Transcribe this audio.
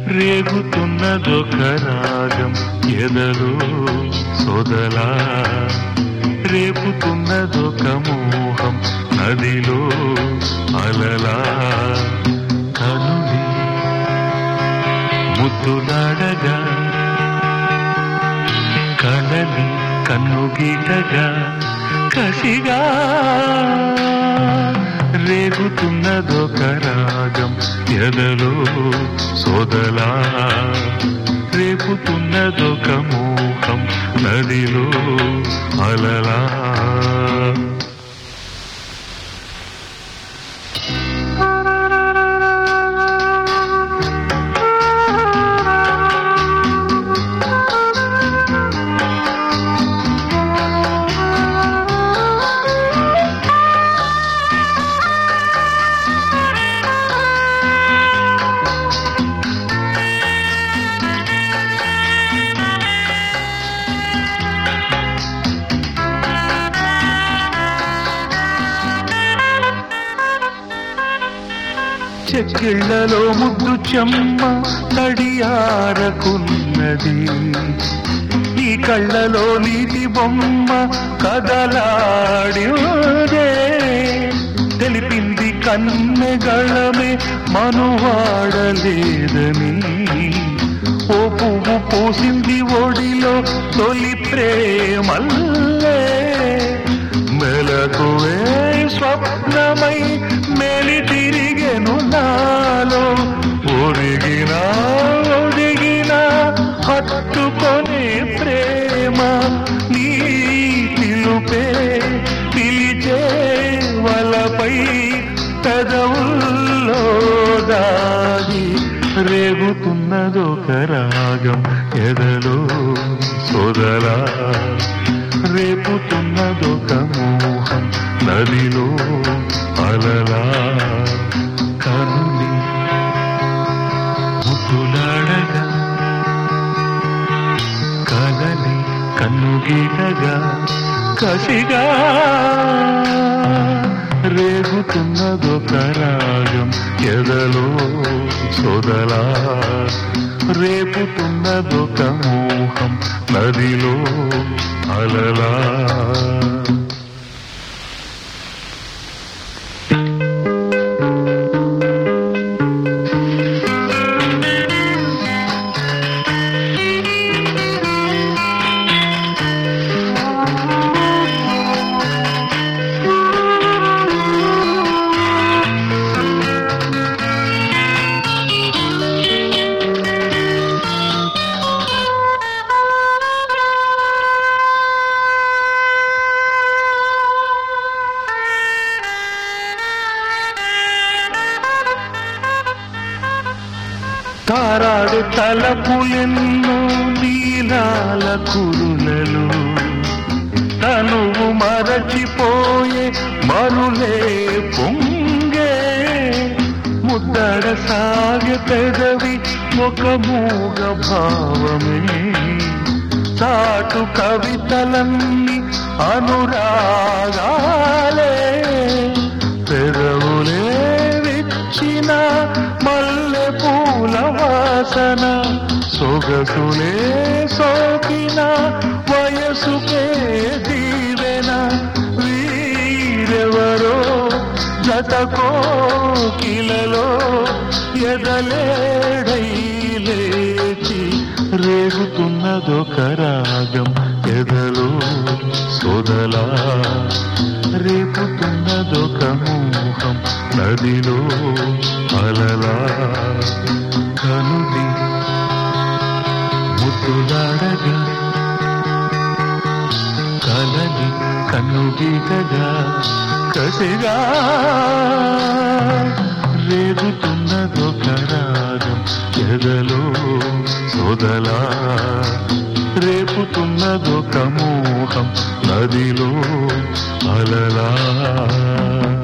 రేగుతున్నదొక రాగం ఎదలో సొదలా రేపుతున్నదొక మోహం నదిలో అలలా కనులి ముద్దులాడగా కలలి కన్నుగీటగా కసిగా రేగుతున్నదొక రాగం ఎదలో సోదలా రేపుతున్నదొక మోహం నదిలో అలలా చెక్కిళ్లలో ముద్దు చెమ్మ తడియారకున్నది ఈ కళ్ళలో నీటి బొమ్మ కదలాడిదే తెలిపింది కన్నెగళమే మనువాడలేదని ఓ పువ్వు పూసింది ఒడిలో తొలి ప్రేమల్లే మెలకువే స్వప్నమై మేలి తిరిగెను నాలో ఒరిగిన ఒడిగిన హత్తుకొనే ప్రేమ నీ పిలుపే పిలిచే వలపై పెదవుల్లో దాగి రేగుతున్నదొక రాగం ఎదలో సొదలా రేపుతున్నదొక మోహం నదిలో అలలా కనులి ముద్దులాడగా కదలి కన్నుగీటగా కసిగా రేగుతున్నదొక రాగం ఎదలో సొదలా రేపుతున్నదొక మోహం నదిలో అలలా తారాడు తలపులెన్నో నీలాల కురులలో తనువు మరచిపోయే మరులే పొంగే ముద్దడ సాగే పెదవి ఒక మూగ భావమే చాటు కవితలన్నీ అనురాగాలే పెదవులే విచ్చిన మల్లె పూల వాసన సొగసులే సోకిన వయసుకే దీవెన వీరెవరో జతకో కిలలో ఎదలేడై లేచి రేగుతున్నదొక రాగం ఎదలో సొదలా రేపుతున్నదొక మోహం నదిలో అలలా కనుది ముద్దులాడగా కలని కన్నుగీటగా కసిగా రేగుతున్నదొక రాగం ఎదలో సొదలా రేపుతున్నదొక మోహం నదిలో అలలా